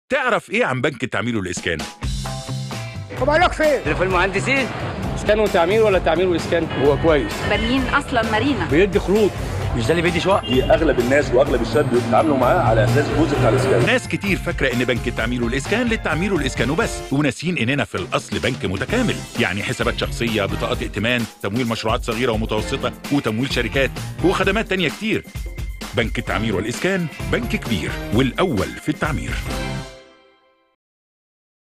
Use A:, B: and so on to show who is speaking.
A: تعرف ايه عن بنك التعمير والاسكان
B: طب لك فين؟
C: تليفون المهندسين اسكان وتعمير ولا تعمير واسكان هو كويس
D: بنين اصلا مارينا
C: بيدي خروج مش ده اللي بيدي شقق
E: دي اغلب الناس واغلب الشباب بيتعاملوا معاه على اساس جزء بتاع الاسكان
A: ناس كتير فاكره ان بنك التعمير والاسكان للتعمير والاسكان وبس وناسين اننا في الاصل بنك متكامل يعني حسابات شخصيه بطاقات ائتمان تمويل مشروعات صغيره ومتوسطه وتمويل شركات وخدمات تانية كتير بنك التعمير والاسكان بنك كبير والاول في التعمير